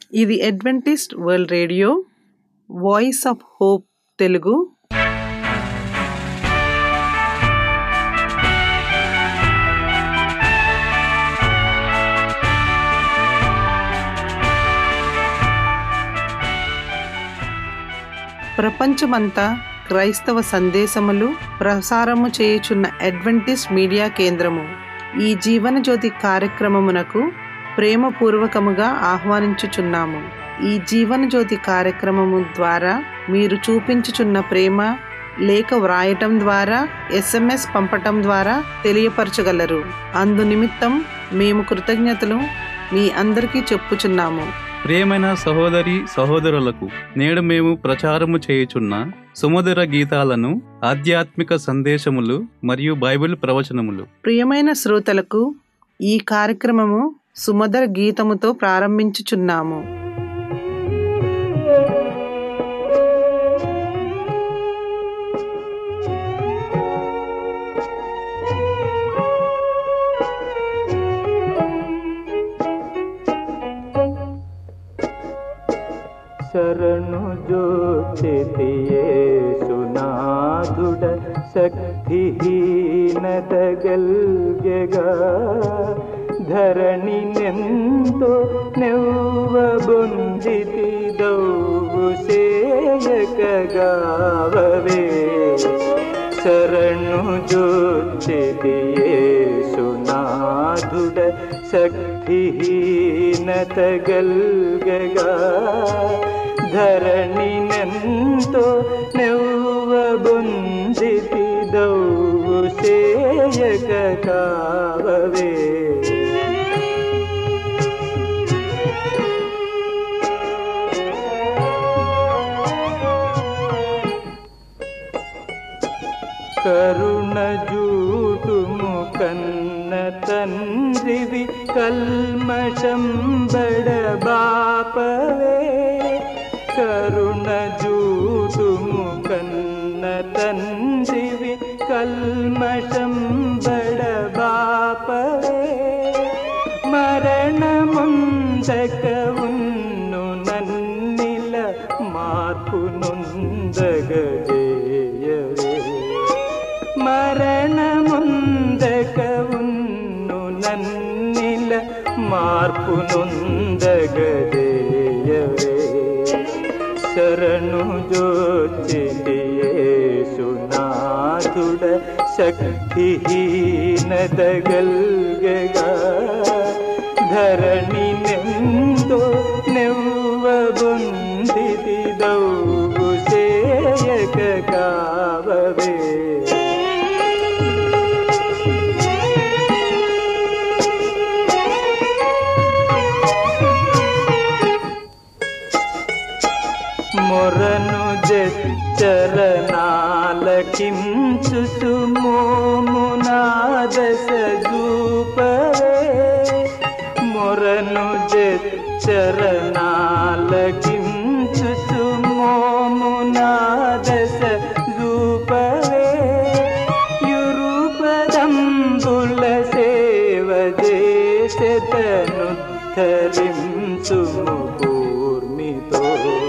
ఇది Adventist world radio voice of hope Telugu ప్రపంచమంతా క్రైస్తవ సందేశములు ప్రసారము చేయుచున్న అడ్వెంటిస్ట్ మీడియా కేంద్రము ఈ జీవన జ్యోతి కార్యక్రమమునకు ప్రేమపూర్వకముగా ఆహ్వానించుచున్నాము ఈ జీవన జ్యోతి కార్యక్రమము ద్వారా మీరు చూపించుచున్న ప్రేమ లేఖ వ్రాయటం ద్వారా ఎస్ఎంఎస్ పంపటం ద్వారా తెలియపరచగలరు అందు నిమిత్తం మేము కృతజ్ఞతలు మీ అందరికీ చెప్పుచున్నాము ప్రియమైన సహోదరి సహోదరులకు నేడు మేము ప్రచారము చేయుచున్న సుమధుర గీతాలను ఆధ్యాత్మిక సందేశములు మరియు బైబిల్ ప్రవచనములు ప్రియమైన శ్రోతలకు ఈ కార్యక్రమము సుమధుర గీతముతో ప్రారంభించుచున్నాము శరణు జోచితియే సునాదుడ ಶಕ್ತಿಹೀನದಗಲ್ಗೆಗ ಧರಣಿ ನೆಂದು ನೆವ್ವ ಬೊಂದಿತಿದವು ಸೇಯಕಗಾವವೇ ಶರಣು ಜೋಚಿತಿಯೇ ಸುನಾದುಡ ಶಕ್ತಿಹೀನತಗಲ್ಗೆಗ ಧರಣಿ ನೆಂದು ನೆವ್ವ ಬೊಂದಿತಿದವು ಸೇಯಕ ಕಾವವೇ కరుణ జూటుము కన్న తండ్రివి కల్మషం బడబాపవే కరుణ జూటుము కన్న తండ్రివి కల్మషం బడబాపవే మరణముందక ఉన్ను నన్నిల మార్పు నొందగజేయవే మరణముందక ఉన్ను నన్నిల మార్పు నొందగజేయవే శరణు జోచితియే సునాథుడ ಶಕ್ತಿಹೀನದಗಲ್ಗೆಗ ಧರಣಿ ನೆಂದು ನೆವ್ವ ಬೊಂದಿತಿದವು ಸೇಯಕ ಕಾವವೇ మొరను జచ్చరనాలకించు సుమోమునాదశ జూపవే మొరను జచ్చరనాలకించు సుమోమునాదశ జూపవే యురుపదంబుల సేవ చేసెతనుద్ధరించుము కూర్మితో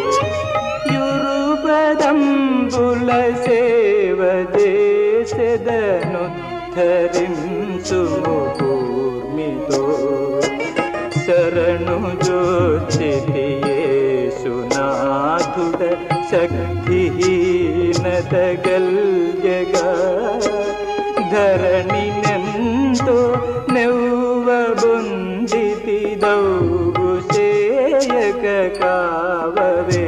యురుపదంబుల సేవ చేసెదనుద్ధరించుము కూర్మితో శరణు జోచితియే సునాథుడ శక్తిహీనతగల్యగ ధరణి నెంతో నెవ్వ బొందితిదౌగు సేయక కావవే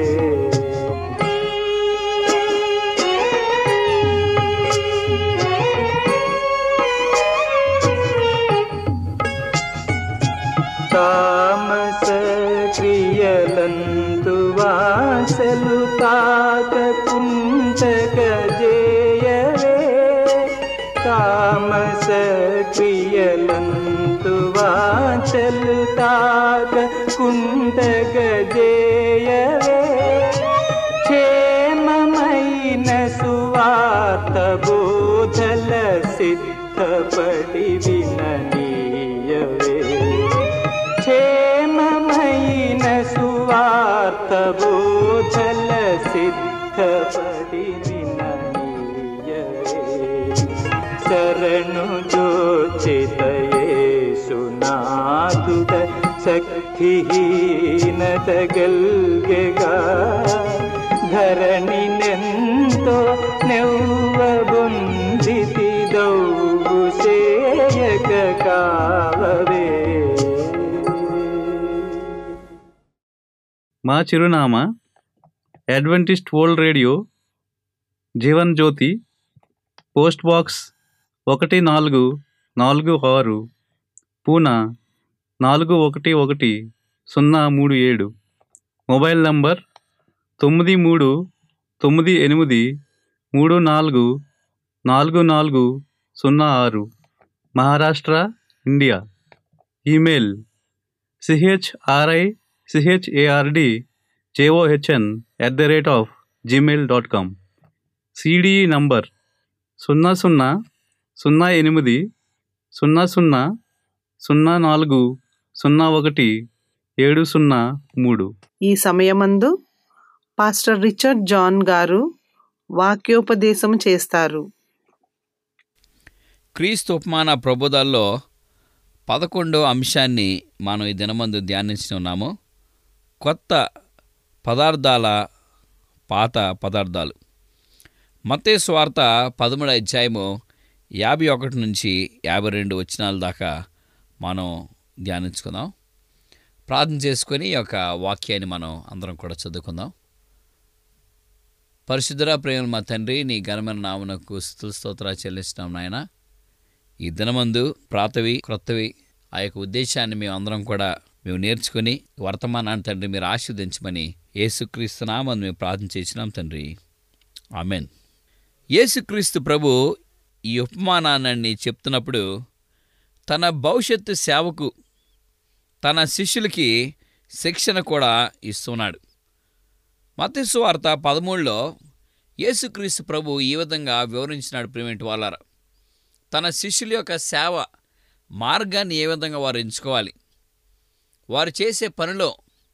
తామస క్రియలంతు వాసలు తాక కుంటక జేయవే తామస క్రియలంతు వాచలు తాక కుంటక జేయవే క్షేమమైన సువార్త బోధల సిద్ధపడి విననీయవే క్షేమమైన సువ స్వార్థబోధల సిద్ధపడి విననీయవే శరణు జోచితయేసునాథుడ శక్తిహీనత గల్గెగా ధరణి నెంతో నెవ్వబొందితి దౌగు సేయక కావవే మా చిరునామా Adventist world radio Jeevan Jyothi post box ఒకటి నాలుగు నాలుగు ఆరు పూనా నాలుగు ఒకటి ఒకటి సున్నా మూడు ఏడు మొబైల్ నంబర్ తొమ్మిది మూడు తొమ్మిది ఎనిమిది మూడు నాలుగు నాలుగు నాలుగు సున్నా ఆరు Maharashtra India email C H R I C H A R D J O H N at the rate of gmail dot com C D E number సున్నా సున్నా సున్నా ఎనిమిది సున్నా సున్నా సున్నా నాలుగు సున్నా ఒకటి ఏడు సున్నా మూడు ఈ సమయమందు పాస్టర్ రిచర్డ్ జాన్ గారు వాక్యోపదేశం చేస్తారు క్రీస్తు ఉపమాన ప్రబోధాల్లో పదకొండో అంశాన్ని మనం ఈ దినమందు ధ్యానించున్నాము కొత్త పదార్థాల పాత పదార్థాలు మతే స్వార్త పదమూడు అధ్యాయము యాభై ఒకటి నుంచి యాభై రెండు వచనాల దాకా మనం ధ్యానించుకుందాం ప్రార్థన చేసుకొని ఈ యొక్క వాక్యాన్ని మనం అందరం కూడా చదువుకుందాం పరిశుద్ధరా ప్రేమ మా తండ్రి నీ ఘనమైన నామునకు స్థుతుల స్తోత్రాలు చెల్లిస్తున్నాం నాయన ఈ దినమందు ప్రాతవి క్రొత్తవి ఆ యొక్క ఉద్దేశాన్ని మేము అందరం కూడా మేము నేర్చుకుని వర్తమానాన్ని తండ్రి మీరు ఆశీర్దించమని యేసుక్రీస్తునామని మేము ప్రార్థన చేసినాం తండ్రి ఆమెన్ యేసుక్రీస్తు ప్రభు ఈ ఉపమానాన్ని చెప్తున్నప్పుడు తన భవిష్యత్తు సేవకు తన శిష్యులకి శిక్షణ కూడా ఇస్తున్నాడు మతస్సు వార్త పదమూడులో యేసుక్రీస్తు ప్రభు ఈ విధంగా వివరించినాడు ప్రిమెంట్ వాళ్ళారా తన శిష్యుల యొక్క సేవ మార్గాన్ని ఏ విధంగా వారు ఎంచుకోవాలి వారు చేసే పనిలో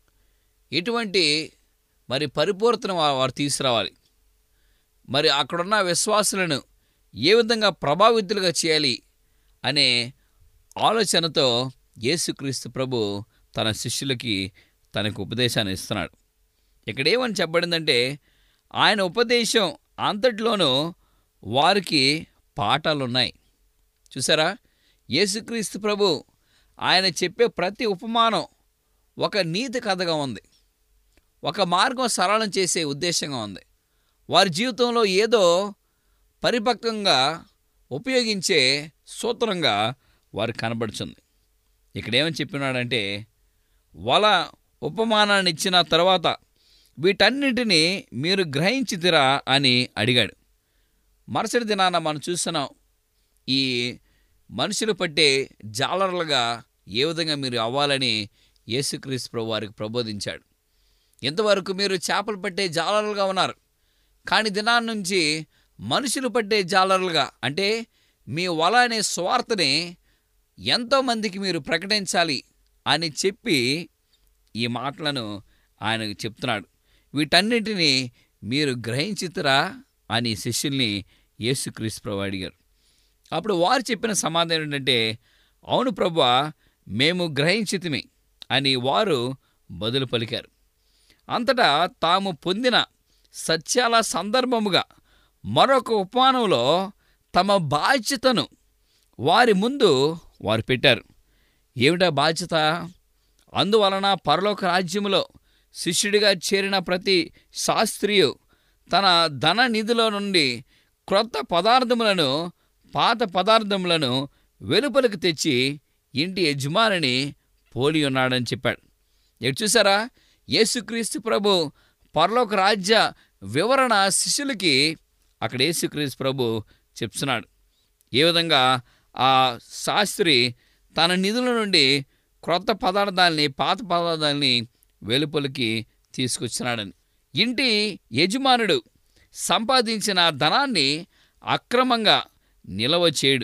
ఎటువంటి మరి పరిపూర్తను వా- వారు తీసుకురావాలి మరి అక్కడున్న విశ్వాసులను ఏ విధంగా ప్రభావితులుగా చేయాలి అనే ఆలోచనతో యేసుక్రీస్తు ప్రభు తన శిష్యులకి తనకు ఉపదేశాన్ని ఇస్తున్నాడు ఇక్కడ ఏమని చెప్పబడిందంటే ఆయన ఉపదేశం అంతటిలోనూ వారికి పాఠాలు ఉన్నాయి చూసారా యేసుక్రీస్తు ప్రభు ఆయన చెప్పే ప్రతి ఉపమానం ఒక నీతి కథగా ఉంది ఒక మార్గం సరళం చేసే ఉద్దేశంగా ఉంది వారి జీవితంలో ఏదో పరిపక్వంగా ఉపయోగించే సూత్రంగా వారు కనబడుతుంది ఇక్కడ ఏమని చెప్పినాడంటే వల ఉపమానాన్ని ఇచ్చిన తర్వాత వీటన్నిటినీ మీరు గ్రహించితిరా అని అడిగాడు మరుసటి దినాన మనం చూస్తున్నాం ఈ మనుషులు పట్టే జాలర్లుగా ఏ విధంగా మీరు అవ్వాలని యేసుక్రీస్తు ప్రభు వారికి ప్రబోధించాడు ఇంతవరకు మీరు చేపలు పట్టే జాలరులుగా ఉన్నారు కానీ దినాన్ని నుంచి మనుషులు పట్టే జాలరులుగా అంటే మీ వల అనే స్వార్థని ఎంతోమందికి మీరు ప్రకటించాలి అని చెప్పి ఈ మాటలను ఆయన చెప్తున్నాడు వీటన్నిటినీ మీరు గ్రహించుతురా అని శిష్యుల్ని యేసుక్రీస్తు ప్రభు అడిగారు అప్పుడు వారు చెప్పిన సమాధానం ఏంటంటే అవును ప్రభువా మేము గ్రహించితిమి అని వారు బదులు పలికారు అంతటా తాము పొందిన సత్యాల సందర్భముగా మరొక ఉపమానంలో తమ బాధ్యతను వారి ముందు వారు పెట్టారు ఏమిటా బాధ్యత అందువలన పరలోక రాజ్యములో శిష్యుడిగా చేరిన ప్రతి శాస్త్రియు తన ధన నిధిలో నుండి క్రొత్త పదార్థములను పాత పదార్థములను వెలుపలికి తెచ్చి ఇంటి యజమానిని పోలి ఉన్నాడని చెప్పాడు ఎటు చూసారా యేసుక్రీస్తు ప్రభు పరలోక రాజ్య వివరణ శిష్యులకి అక్కడ యేసుక్రీస్తు ప్రభు చెప్తున్నాడు ఏ విధంగా ఆ శాస్త్రి తన నిధుల నుండి క్రొత్త పదార్థాలని పాత పదార్థాలని వెలుపలికి తీసుకొచ్చినాడని ఇంటి యజమానుడు సంపాదించిన ధనాన్ని అక్రమంగా నిలవ చేయడు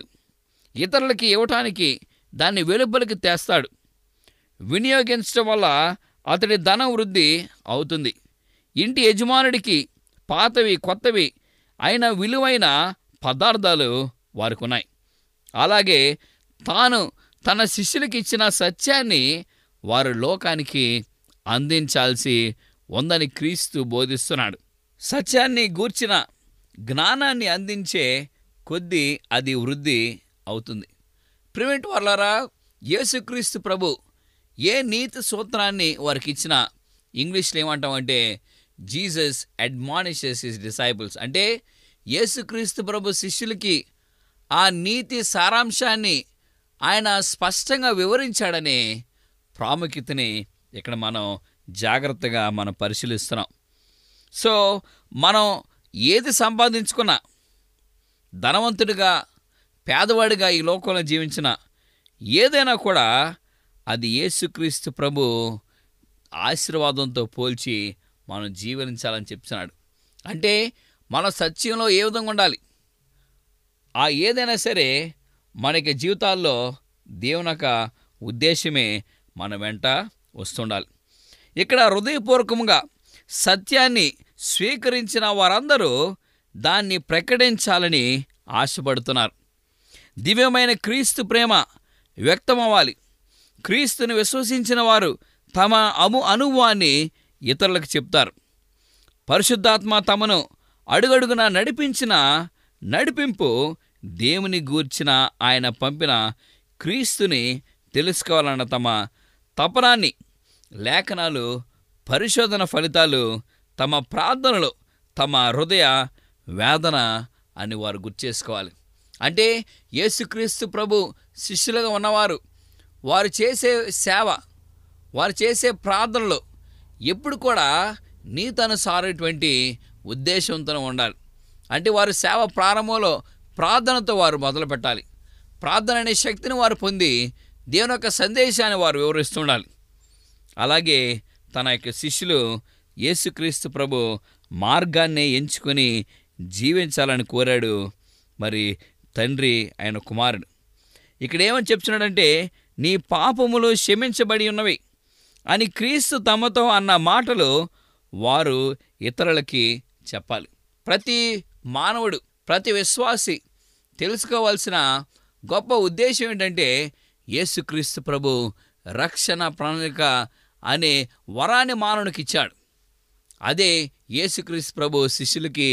ఇతరులకి ఇవ్వటానికి దాన్ని వెలుపలికి తెస్తాడు వినియోగించడం వల్ల అతడి ధనం వృద్ధి అవుతుంది ఇంటి యజమానుడికి పాతవి కొత్తవి అయిన విలువైన పదార్థాలు వారికి ఉన్నాయి అలాగే తాను తన శిష్యులకి ఇచ్చిన సత్యాన్ని వారు లోకానికి అందించాల్సి ఉందని క్రీస్తు బోధిస్తున్నాడు సత్యాన్ని గూర్చిన జ్ఞానాన్ని అందించే కొద్దీ అది వృద్ధి అవుతుంది ప్రివెంట్ వాళ్ళారా యేసుక్రీస్తు ప్రభు ఏ నీతి సూత్రాన్ని వారికి ఇచ్చిన ఇంగ్లీష్లో ఏమంటామంటే జీసస్ అడ్మానిషెస్ హిస్ డిసైపుల్స్ అంటే యేసుక్రీస్తు ప్రభు శిష్యులకి ఆ నీతి సారాంశాన్ని ఆయన స్పష్టంగా వివరించాడనే ప్రాముఖ్యతని ఇక్కడ మనం జాగ్రత్తగా మనం పరిశీలిస్తున్నాం సో మనం ఏది సంపాదించుకున్నా ధనవంతుడిగా పేదవాడిగా ఈ లోకంలో జీవించిన ఏదైనా కూడా అది యేసుక్రీస్తు ప్రభు ఆశీర్వాదంతో పోల్చి మనం జీవించాలని చెప్తున్నాడు అంటే మన సత్యంలో ఏ విధంగా ఉండాలి ఆ ఏదైనా సరే మనకి జీవితాల్లో దేవుని యొక్క ఉద్దేశమే మన వెంట వస్తుండాలి ఇక్కడ హృదయపూర్వకంగా సత్యాన్ని స్వీకరించిన వారందరూ దాన్ని ప్రకటించాలని ఆశపడుతున్నారు దివ్యమైన క్రీస్తు ప్రేమ వ్యక్తమవ్వాలి క్రీస్తుని విశ్వసించిన వారు తమ అము అనుభవాన్ని ఇతరులకు చెప్తారు పరిశుద్ధాత్మ తమను అడుగడుగున నడిపించిన నడిపింపు దేవుని గూర్చిన ఆయన పంపిన క్రీస్తుని తెలుసుకోవాలన్న తమ తపనాన్ని లేఖనాలు పరిశోధన ఫలితాలు తమ ప్రార్థనలు తమ హృదయ వేదన అని వారు గుర్చేసుకోవాలి అంటే యేసుక్రీస్తు ప్రభు శిష్యులుగా ఉన్నవారు వారు చేసే సేవ వారు చేసే ప్రార్థనలు ఎప్పుడు కూడా నీతనుసారేటువంటి ఉద్దేశంతో ఉండాలి అంటే వారి సేవ ప్రారంభంలో ప్రార్థనతో వారు మొదలు పెట్టాలి ప్రార్థన అనే శక్తిని వారు పొంది దేవుని యొక్క సందేశాన్ని వారు వివరిస్తుండాలి అలాగే తన యొక్క శిష్యులు యేసుక్రీస్తు ప్రభు మార్గాన్నే ఎంచుకొని జీవించాలని కోరాడు మరి తండ్రి ఆయన కుమారుడు ఇక్కడ ఏమని చెప్తున్నాడంటే నీ పాపములు క్షమించబడి ఉన్నవి అని క్రీస్తు తమతో అన్న మాటలు వారు ఇతరులకి చెప్పాలి ప్రతి మానవుడు ప్రతి విశ్వాసి తెలుసుకోవాల్సిన గొప్ప ఉద్దేశం ఏంటంటే యేసుక్రీస్తు ప్రభు రక్షణ ప్రణాళిక అనే వరాన్ని మానవునికి ఇచ్చాడు అదే యేసుక్రీస్తు ప్రభు శిష్యులకి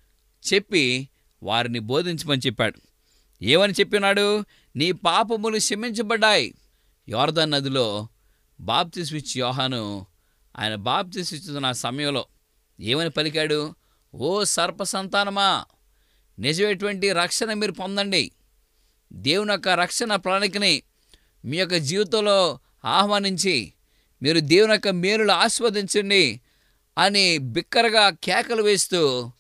చెప్పి వారిని బోధించమని చెప్పాడు ఏమని చెప్పినాడు నీ పాపములు క్షమించబడ్డాయి యోర్దన్ నదిలో బాప్తిస్ ఇచ్చి యోహాను ఆయన బాప్తిస్ ఇచ్చుతున్న సమయంలో ఏమని పలికాడు ఓ సర్ప సంతానమా నిజమైనటువంటి రక్షణ మీరు పొందండి దేవుని యొక్క రక్షణ ప్రణాళికని మీ యొక్క జీవితంలో ఆహ్వానించి మీరు దేవుని యొక్క మేలులు ఆస్వాదించండి అని బిక్కరగా కేకలు వేస్తూ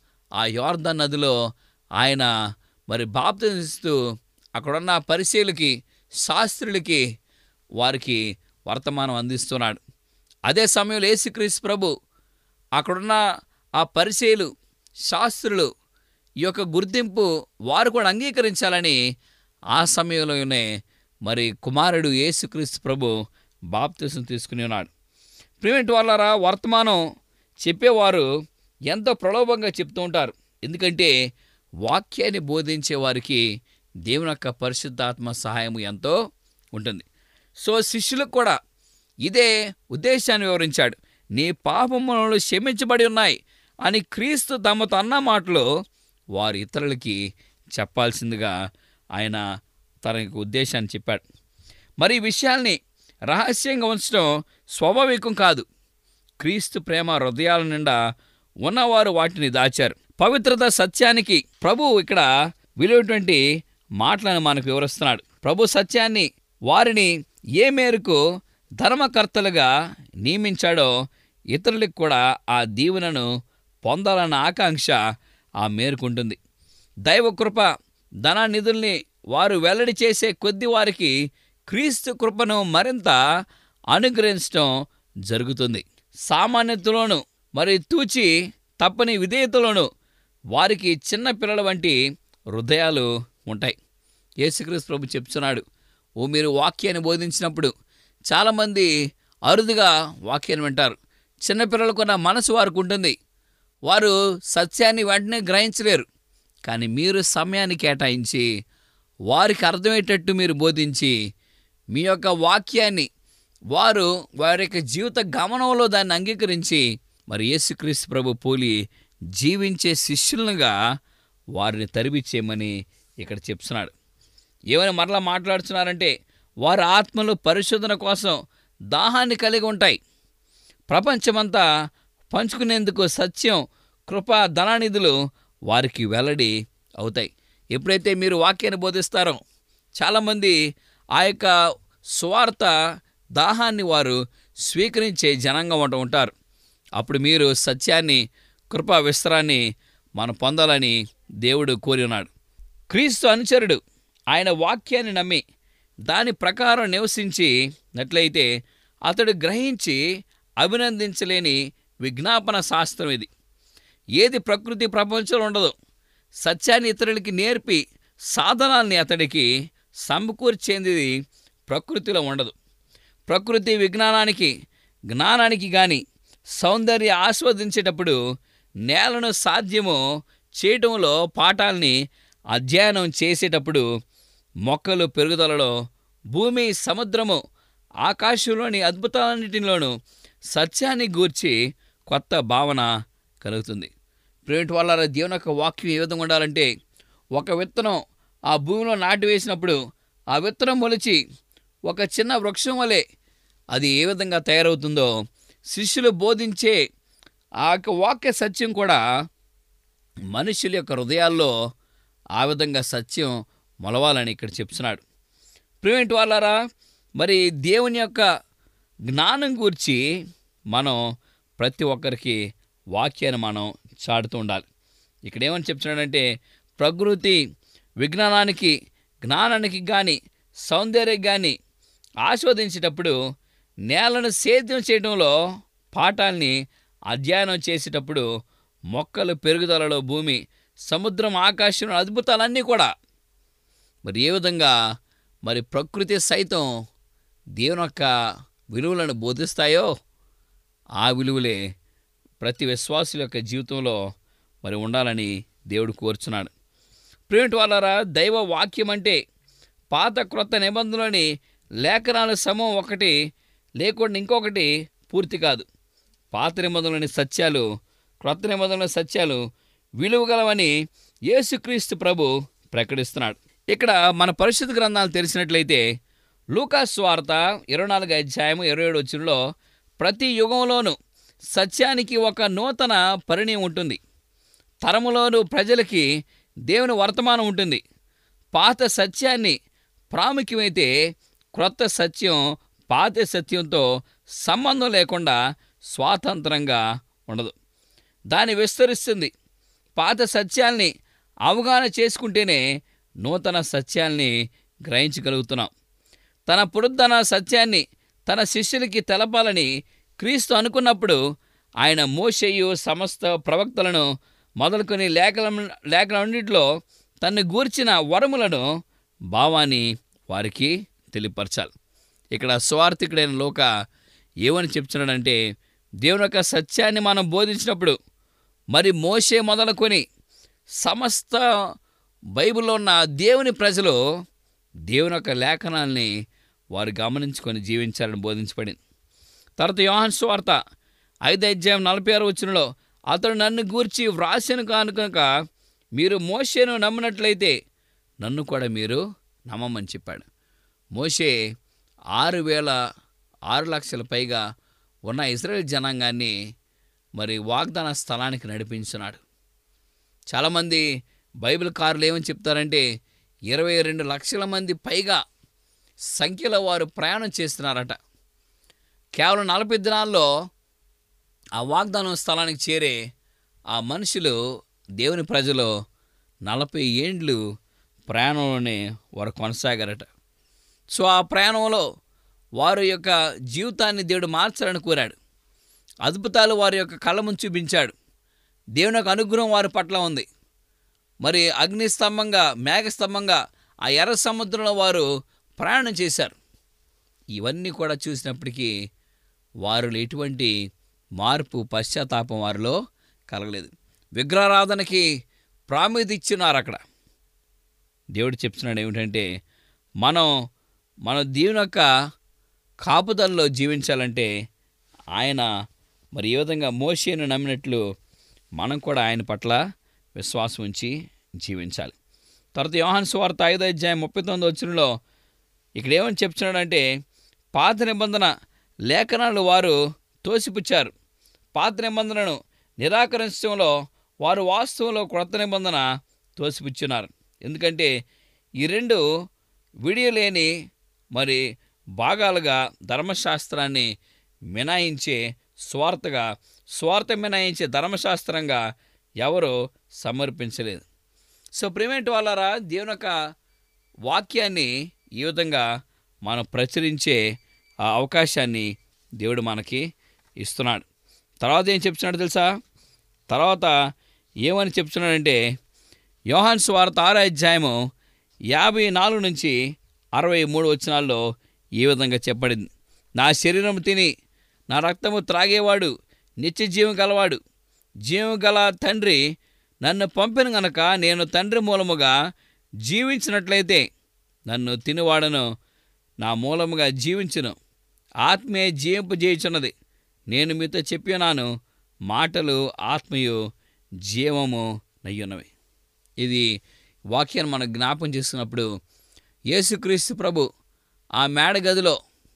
ఆ యోర్ధన్ నదిలో ఆయన మరి బాప్తిస్తూ అక్కడున్న పరిశీలకి శాస్త్రులకి వారికి వర్తమానం అందిస్తున్నాడు అదే సమయంలో యేసుక్రీస్తు ప్రభు అక్కడున్న ఆ పరిచయలు శాస్త్రులు ఈ యొక్క గుర్తింపు వారు కూడా అంగీకరించాలని ఆ సమయంలోనే మరి కుమారుడు యేసుక్రీస్తు ప్రభు బాప్తిసం తీసుకుని ఉన్నాడు ప్రివెంట్ వాళ్ళారా వర్తమానం చెప్పేవారు ఎంతో ప్రలోభంగా చెప్తూ ఉంటారు ఎందుకంటే వాక్యాన్ని బోధించే వారికి దేవుని యొక్క పరిశుద్ధాత్మ సహాయం ఎంతో ఉంటుంది సో శిష్యులకు కూడా ఇదే ఉద్దేశాన్ని వివరించాడు నీ పాపములు క్షమించబడి ఉన్నాయి అని క్రీస్తు తమతో అన్న మాటలు వారు ఇతరులకి చెప్పాల్సిందిగా ఆయన తన యొక్క ఉద్దేశాన్ని చెప్పాడు మరి ఈ విషయాల్ని రహస్యంగా ఉంచడం స్వాభావికం కాదు క్రీస్తు ప్రేమ హృదయాల నిండా ఉన్నవారు వాటిని దాచారు పవిత్రత సత్యానికి ప్రభువు ఇక్కడ విలువటువంటి మాటలను మనకు వివరిస్తున్నాడు ప్రభు సత్యాన్ని వారిని ఏ మేరకు ధర్మకర్తలుగా నియమించాడో ఇతరులకు కూడా ఆ దీవెనను పొందాలన్న ఆకాంక్ష ఆ మేరకు ఉంటుంది దైవ కృప ధన నిధుల్ని వారు వెల్లడి చేసే కొద్ది వారికి క్రీస్తు కృపను మరింత అనుగ్రహించడం జరుగుతుంది సామాన్యతలోను మరి తూచి తప్పని విధేయతలోను వారికి చిన్న పిల్లల వంటి హృదయాలు ఉంటాయి యేసుక్రీస్తు ప్రభు చెప్తున్నాడు ఓ మీరు వాక్యాన్ని బోధించినప్పుడు చాలామంది అరుదుగా వాక్యాన్ని వింటారు చిన్నపిల్లలకున్న మనసు వారికి ఉంటుంది వారు సత్యాన్ని వెంటనే గ్రహించలేరు కానీ మీరు సమయాన్ని కేటాయించి వారికి అర్థమయ్యేటట్టు మీరు బోధించి మీ యొక్క వాక్యాన్ని వారు వారి యొక్క జీవిత గమనంలో దాన్ని అంగీకరించి మరి యేసుక్రీస్తు ప్రభు పోలి జీవించే శిష్యులుగా వారిని తరిమిచ్చేయమని ఇక్కడ చెప్తున్నాడు ఏమైనా మరలా మాట్లాడుతున్నారంటే వారి ఆత్మలు పరిశోధన కోసం దాహాన్ని కలిగి ఉంటాయి ప్రపంచమంతా పంచుకునేందుకు సత్యం కృప ధనానిధులు వారికి వెల్లడి అవుతాయి ఎప్పుడైతే మీరు వాక్యాన్ని బోధిస్తారో చాలామంది ఆ యొక్క స్వార్థ దాహాన్ని వారు స్వీకరించే జనంగా ఉంటూ ఉంటారు అప్పుడు మీరు సత్యాన్ని కృపా విస్తరాన్ని మనం పొందాలని దేవుడు కోరి ఉన్నాడు క్రీస్తు అనుచరుడు ఆయన వాక్యాన్ని నమ్మి దాని ప్రకారం నివసించినట్లయితే అతడు గ్రహించి అభినందించలేని విజ్ఞాపన శాస్త్రం ఇది ఏది ప్రకృతి ప్రపంచంలో ఉండదు సత్యాన్ని ఇతరులకి నేర్పి సాధనాల్ని అతడికి సమకూర్చేది ప్రకృతిలో ఉండదు ప్రకృతి విజ్ఞానానికి జ్ఞానానికి కానీ సౌందర్య ఆస్వాదించేటప్పుడు నేలను సాధ్యము చేయటంలో పాఠాల్ని అధ్యయనం చేసేటప్పుడు మొక్కలు పెరుగుదలలో భూమి సముద్రము ఆకాశంలోని అద్భుతాలన్నిటిలోనూ సత్యాన్ని గూర్చి కొత్త భావన కలుగుతుంది ప్రేమిటి వాళ్ళ దేవుని యొక్క వాక్యం ఏ విధంగా ఉండాలంటే ఒక విత్తనం ఆ భూమిలో నాటి వేసినప్పుడు ఆ విత్తనం మొలిచి ఒక చిన్న వృక్షం వలె అది ఏ విధంగా తయారవుతుందో శిష్యులు బోధించే ఆ యొక్క వాక్య సత్యం కూడా మనుషుల యొక్క హృదయాల్లో ఆ విధంగా సత్యం మొలవాలని ఇక్కడ చెప్తున్నాడు ప్రివెంట్ వాళ్ళారా మరి దేవుని యొక్క జ్ఞానం గురించి మనం ప్రతి ఒక్కరికి వాక్యాన్ని మనం చాటుతూ ఉండాలి ఇక్కడ ఏమని చెప్తున్నాడంటే ప్రకృతి విజ్ఞానానికి జ్ఞానానికి కానీ సౌందర్యానికి కానీ ఆస్వాదించేటప్పుడు నేలను సేద్యం చేయడంలో పాఠాల్ని అధ్యయనం చేసేటప్పుడు మొక్కలు పెరుగుదలలో భూమి సముద్రం ఆకాశం అద్భుతాలన్నీ కూడా మరి ఏ విధంగా మరి ప్రకృతి సైతం దేవుని యొక్క విలువలను బోధిస్తాయో ఆ విలువలే ప్రతి విశ్వాసుల యొక్క జీవితంలో మరి ఉండాలని దేవుడు కోరుచున్నాడు ప్రేమిటి వాళ్ళారా దైవ వాక్యం అంటే పాత క్రొత్త నిబంధనలోని లేఖనాల సమూహం ఒకటి లేకుండా ఇంకొకటి పూర్తి కాదు పాత నిబంధనలోని సత్యాలు క్రొత్త నిబంధనల సత్యాలు విలువగలవని యేసుక్రీస్తు ప్రభు ప్రకటిస్తున్నాడు ఇక్కడ మన పరిశుద్ధ గ్రంథాలు తెలిసినట్లయితే లూకాస్ వార్త ఇరవై నాలుగు అధ్యాయము ఇరవై ఏడు వచ్చినలో ప్రతి యుగంలోనూ సత్యానికి ఒక నూతన పరిణయం ఉంటుంది తరములోను ప్రజలకి దేవుని వర్తమానం ఉంటుంది పాత సత్యాన్ని ప్రాముఖ్యమైతే క్రొత్త సత్యం పాత సత్యంతో సంబంధం లేకుండా స్వాతంత్రంగా ఉండదు దాన్ని విస్తరిస్తుంది పాత సత్యాల్ని అవగాహన చేసుకుంటేనే నూతన సత్యాల్ని గ్రహించగలుగుతున్నాం తన పునరుద్ధరణ సత్యాన్ని తన శిష్యులకి తెలపాలని క్రీస్తు అనుకున్నప్పుడు ఆయన మోషయ్యు సమస్త ప్రవక్తలను మొదలుకొని లేఖల లేఖలన్నింటిలో తను గూర్చిన వరములను భావాన్ని వారికి తెలియపరచాలి ఇక్కడ స్వార్థికుడైన లోక ఏమని చెప్తున్నాడంటే దేవుని యొక్క సత్యాన్ని మనం బోధించినప్పుడు మరి మోసే మొదలుకొని సమస్త బైబిల్లో ఉన్న దేవుని ప్రజలు దేవుని యొక్క లేఖనాల్ని వారు గమనించుకొని జీవించాలని బోధించబడింది తర్వాత యోహాన్ స్వార్త ఐదు అధ్యాయం నలభై ఆరు వచ్చినలో అతడు నన్ను గూర్చి వ్రాసెను కానుకనుక మీరు మోషేను నమ్మినట్లయితే నన్ను కూడా మీరు నమ్మమని చెప్పాడు మోషే ఆరు వేల ఆరు లక్షల పైగా ఉన్న ఇజ్రాయెల్ జనాంగాన్ని మరి వాగ్దాన స్థలానికి నడిపించున్నాడు చాలామంది బైబిల్ కారులు ఏమని చెప్తారంటే ఇరవై రెండు లక్షల మంది పైగా సంఖ్యలో వారు ప్రయాణం చేస్తున్నారట కేవలం నలభై దినాల్లో ఆ వాగ్దానం స్థలానికి చేరే ఆ మనుషులు దేవుని ప్రజలు నలభై ఏండ్లు ప్రయాణంలోనే వారు కొనసాగారట సో ఆ ప్రయాణంలో వారి యొక్క జీవితాన్ని దేవుడు మార్చాలని కోరాడు అద్భుతాలు వారి యొక్క కళ్ళ ముందు చూపించాడు దేవుని యొక్క అనుగ్రహం వారి పట్ల ఉంది మరి అగ్ని స్తంభంగా మేఘస్తంభంగా ఆ ఎర్ర సముద్రంలో వారు ప్రయాణం చేశారు ఇవన్నీ కూడా చూసినప్పటికీ వారిలో ఎటువంటి మార్పు పశ్చాత్తాపం వారిలో కలగలేదు విగ్రహారాధనకి ప్రాముఖ్యత ఇచ్చినారు అక్కడ దేవుడు చెప్తున్నాడు ఏమిటంటే మనం మన దేవుని యొక్క కాపుదల్లో జీవించాలంటే ఆయన మరి ఏ విధంగా మోషేను నమ్మినట్లు మనం కూడా ఆయన పట్ల విశ్వాసం ఉంచి జీవించాలి తర్వాత యోహాన్ సువార్త ఐదో అధ్యాయం ముప్పై తొమ్మిది వచ్చినలో ఇక్కడ ఏమని చెప్తున్నాడంటే పాత నిబంధన లేఖనాలు వారు తోసిపుచ్చారు పాత నిబంధనను నిరాకరించడంలో వారు వాస్తవంలో క్రొత్త నిబంధన తోసిపుచ్చున్నారు ఎందుకంటే ఈ రెండు విడియలేని మరి భాగాలుగా ధర్మశాస్త్రాన్ని మినాయించే స్వార్థగా స్వార్థ మినాయించే ధర్మశాస్త్రంగా ఎవరు సమర్పించలేదు సో ప్రిమెంట్ వాళ్ళారా దేవుని యొక్క వాక్యాన్ని ఈ విధంగా మనం ప్రచురించే ఆ అవకాశాన్ని దేవుడు మనకి ఇస్తున్నాడు తర్వాత ఏం చెప్తున్నాడు తెలుసా తర్వాత ఏమని చెప్తున్నాడంటే యోహాన్ స్వార్త ఆరో అధ్యాయము యాభై నాలుగు నుంచి అరవై మూడు వచనాల్లో ఈ విధంగా చెప్పబడింది నా శరీరం తిని నా రక్తము త్రాగేవాడు నిత్య జీవం గలవాడు జీవం గల తండ్రి నన్ను పంపిన గనక నేను తండ్రి మూలముగా జీవించినట్లయితే నన్ను తినివాడను నా మూలముగా జీవించును ఆత్మే జీవింపజేయుచున్నది నేను మీతో చెప్పినాను మాటలు ఆత్మయు జీవము నయ్యున్నవి ఇది వాక్యాన్ని మనం జ్ఞాపం చేసుకున్నప్పుడు యేసుక్రీస్తు ప్రభు ఆ మేడ గదిలో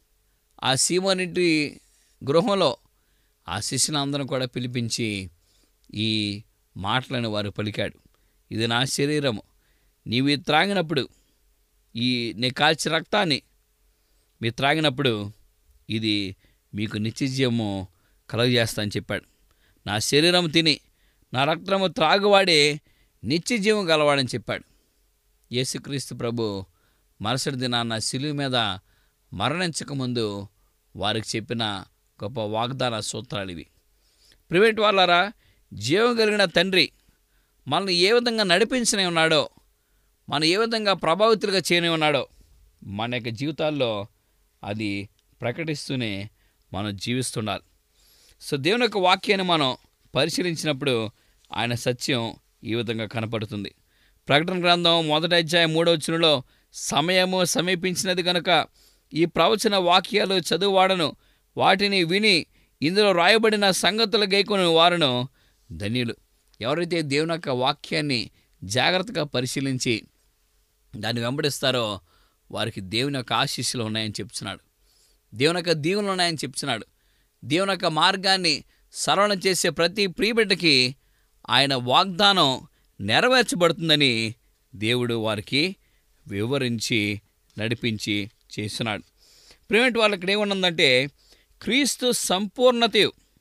ఆ సీమోనింటి గృహంలో ఆ శిష్యులందరం కూడా పిలిపించి ఈ మాటలను వారు పలికాడు ఇది నా శరీరము నీవు ఇది త్రాగినప్పుడు ఈ నీ కాల్చి రక్తాన్ని మీరు త్రాగినప్పుడు ఇది మీకు నిత్యజీవము కలుగజేస్తా అని చెప్పాడు నా శరీరం తిని నా రక్తము త్రాగువాడే నిత్యజీవం గలవాడని చెప్పాడు యేసుక్రీస్తు ప్రభు మరుసటి దినాన్న శిలువ మీద మరణించకముందు వారికి చెప్పిన గొప్ప వాగ్దాన సూత్రాలు ఇవి ప్రైవేట్ వాళ్ళారా జీవం కలిగిన తండ్రి మనల్ని ఏ విధంగా నడిపించనే ఉన్నాడో మనం ఏ విధంగా ప్రభావితులుగా చేయని ఉన్నాడో మన యొక్క జీవితాల్లో అది ప్రకటిస్తూనే మనం జీవిస్తుండాలి సో దేవుని యొక్క వాక్యాన్ని మనం పరిశీలించినప్పుడు ఆయన సత్యం ఈ విధంగా కనపడుతుంది ప్రకటన గ్రంథం మొదటి అధ్యాయం మూడవ వచనంలో సమయము సమీపించినది కనుక ఈ ప్రవచన వాక్యాలు చదువువాడను వాటిని విని ఇందులో రాయబడిన సంగతుల గైకొని వారును ధన్యులు ఎవరైతే దేవుని యొక్క వాక్యాన్ని జాగ్రత్తగా పరిశీలించి దాన్ని వెంబడిస్తారో వారికి దేవుని యొక్క ఆశీస్సులు ఉన్నాయని చెప్తున్నాడు దేవుని యొక్క దీవులు ఉన్నాయని చెప్తున్నాడు దేవుని యొక్క మార్గాన్ని సరళం చేసే ప్రతి ప్రియబిడ్డకి ఆయన వాగ్దానం నెరవేర్చబడుతుందని దేవుడు వారికి వివరించి నడిపించి చేస్తున్నాడు ప్రేమటి వాళ్ళకి ఇక్కడ ఏమన్నదంటే క్రీస్తు సంపూర్ణత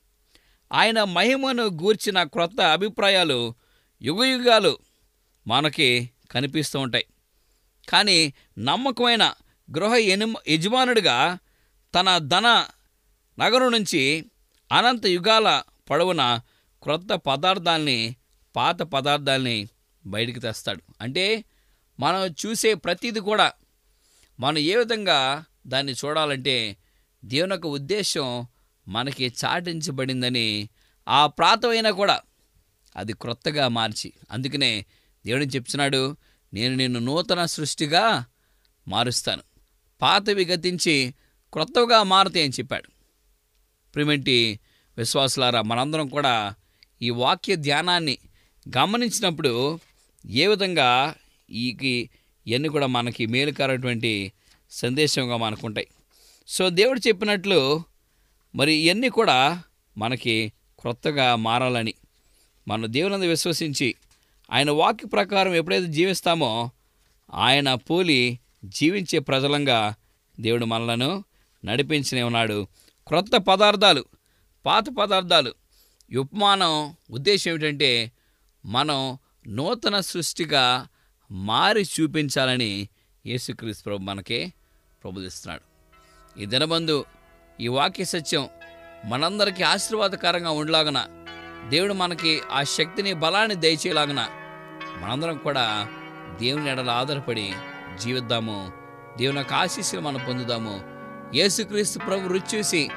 ఆయన మహిమను గూర్చిన క్రొత్త అభిప్రాయాలు యుగయుగాలు మనకి కనిపిస్తూ ఉంటాయి కానీ నమ్మకమైన గృహ యజమ యజమానుడిగా తన ధన నగరం నుంచి అనంత యుగాల పొడవున క్రొత్త పదార్థాల్ని పాత పదార్థాల్ని బయటికి తెస్తాడు అంటే మనం చూసే ప్రతిది కూడా మనం ఏ విధంగా దాన్ని చూడాలంటే దేవుని యొక్క ఉద్దేశం మనకి చాటించబడిందని ఆ ప్రాతమైనా కూడా అది క్రొత్తగా మార్చి అందుకనే దేవుడిని చెప్తున్నాడు నేను నిన్ను నూతన సృష్టిగా మారుస్తాను పాతవి గతించి క్రొత్తగా మారుతాయి అని చెప్పాడు ప్రిమెంటి విశ్వాసులారా మనందరం కూడా ఈ వాక్య ధ్యానాన్ని గమనించినప్పుడు ఏ విధంగా ఈ ఇవన్నీ కూడా మనకి మేలుకరటువంటి సందేశంగా మనకుంటాయి సో దేవుడు చెప్పినట్లు మరి ఇవన్నీ కూడా మనకి క్రొత్తగా మారాలని మన దేవునందు విశ్వసించి ఆయన వాక్య ప్రకారం ఎప్పుడైతే జీవిస్తామో ఆయన పోలి జీవించే ప్రజలంగా దేవుడు మనలను నడిపించనే ఉన్నాడు క్రొత్త పదార్థాలు పాత పదార్థాలు ఈ ఉపమానం ఉద్దేశం ఏమిటంటే మనం నూతన సృష్టిగా మారి చూపించాలని యేసుక్రీస్తు ప్రభు మనకే ప్రబోధిస్తున్నాడు ఈ దినబంధు ఈ వాక్య సత్యం మనందరికీ ఆశీర్వాదకరంగా ఉండలాగన దేవుడు మనకి ఆ శక్తిని బలాన్ని దయచేలాగన మనందరం కూడా దేవుని ఎడల ఆధారపడి జీవిద్దాము దేవుని యొక్క ఆశీస్సులు మనం పొందుదాము యేసుక్రీస్తు ప్రభు రుచి చూసి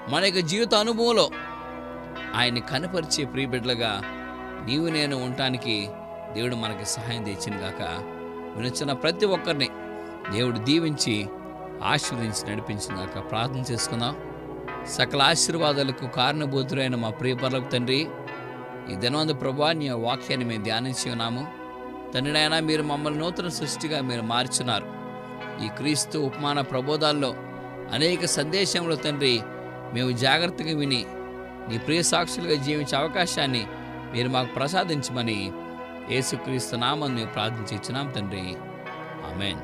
మన యొక్క జీవిత అనుభవంలో ఆయన్ని కనపరిచే ప్రియబిడ్డలుగా నీవు నేను ఉండటానికి దేవుడు మనకి సహాయం తెచ్చిన గాక వినొచ్చిన ప్రతి ఒక్కరిని దేవుడు దీవించి ఆశీర్వదించి నడిపించిన గాక ప్రార్థన చేసుకుందాం సకల ఆశీర్వాదాలకు కారణభూతులైన మా ప్రియపర్లకు తండ్రి ఈ దినవంద ప్రభా నీ వాక్యాన్ని మేము ధ్యానించి ఉన్నాము తండ్రి నాయనా మీరు మమ్మల్ని నూతన సృష్టిగా మీరు మార్చున్నారు ఈ క్రీస్తు ఉపమాన ప్రబోధాల్లో అనేక సందేశంలో తండ్రి మేము జాగ్రత్తగా విని నీ ప్రియ సాక్షులుగా జీవించే అవకాశాన్ని మీరు మాకు ప్రసాదించమని యేసుక్రీస్తు నామం మేము ప్రార్థించి ఇచ్చినాం తండ్రి ఆమెన్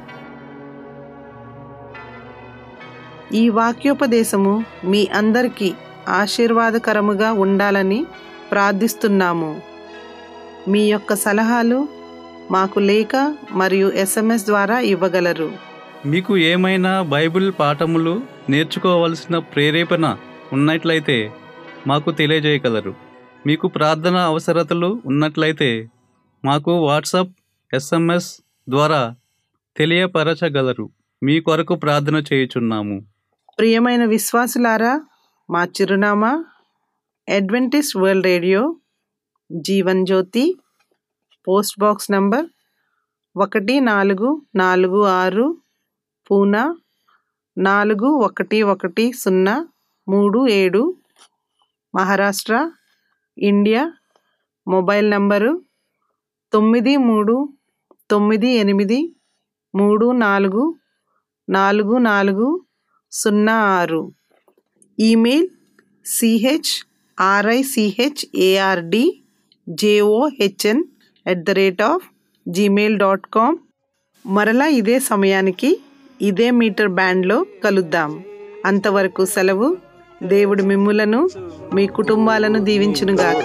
ఈ వాక్యోపదేశము మీ అందరికీ ఆశీర్వాదకరముగా ఉండాలని ప్రార్థిస్తున్నాము మీ యొక్క సలహాలు మాకు లేఖ మరియు ఎస్ఎంఎస్ ద్వారా ఇవ్వగలరు మీకు ఏమైనా బైబిల్ పాఠములు నేర్చుకోవలసిన ప్రేరేపణ ఉన్నట్లయితే మాకు తెలియజేయగలరు మీకు ప్రార్థన అవసరతలు ఉన్నట్లయితే మాకు వాట్సాప్ ఎస్ఎంఎస్ ద్వారా తెలియపరచగలరు మీ కొరకు ప్రార్థన చేయుచున్నాము ప్రియమైన విశ్వాసులారా మా చిరునామా Adventist world radio Jeevan Jyothi post box number ఒకటి నాలుగు నాలుగు ఆరు పూనా నాలుగు ఒకటి ఒకటి సున్నా మూడు ఏడు మహారాష్ట్ర ఇండియా మొబైల్ నంబరు తొమ్మిది మూడు తొమ్మిది ఎనిమిది మూడు నాలుగు నాలుగు నాలుగు సున్నా ఆరు email C H R I C H A R D J O H N at the rate of gmail dot com మరలా ఇదే సమయానికి ఇదే మీటర్ బ్యాండ్లో కలుద్దాం అంతవరకు సెలవు దేవుడు మిమ్ములను మీ కుటుంబాలను దీవించునుగాక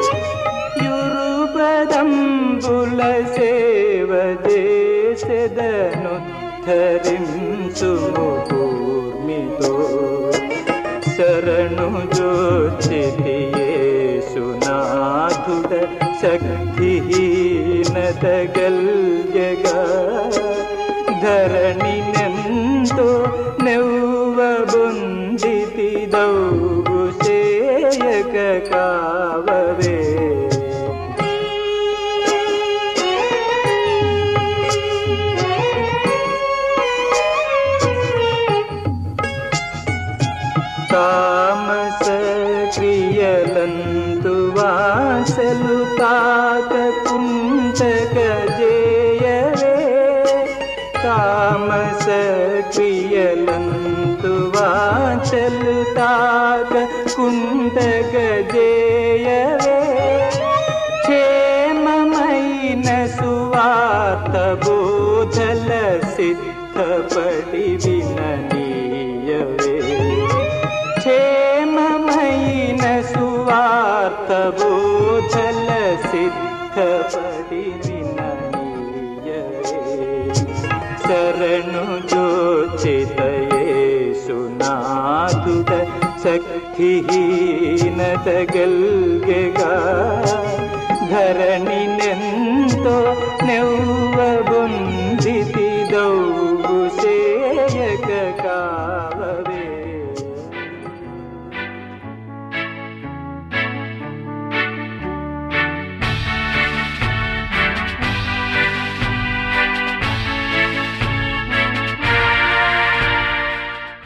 యురుపదంబుల సేవ చేసెదనుద్ధరించుము కూర్మితో శరణు జోచితియేసునాథుడ శక్తిహీనత గల్గగా ధరణి నెంతో నెవ్వబొందితి దౌగు సేయక కావవే తామస క్రియలందు వాసలు తాక కుంటక జేయవే తామస క్రియలందు వాచలు తాక కుంటక జేయవే క్షేమమైన సువార్త బోధల సిద్ధపడి విననీయవే క్షేమమైన సువార్త బోధల సిద్ధపడి విననీయవే శరణు జోచితయేసునాథుడ శక్తిహీనత గల్గెగా ధరణి నెంతో నెవ్వబొందితి దౌ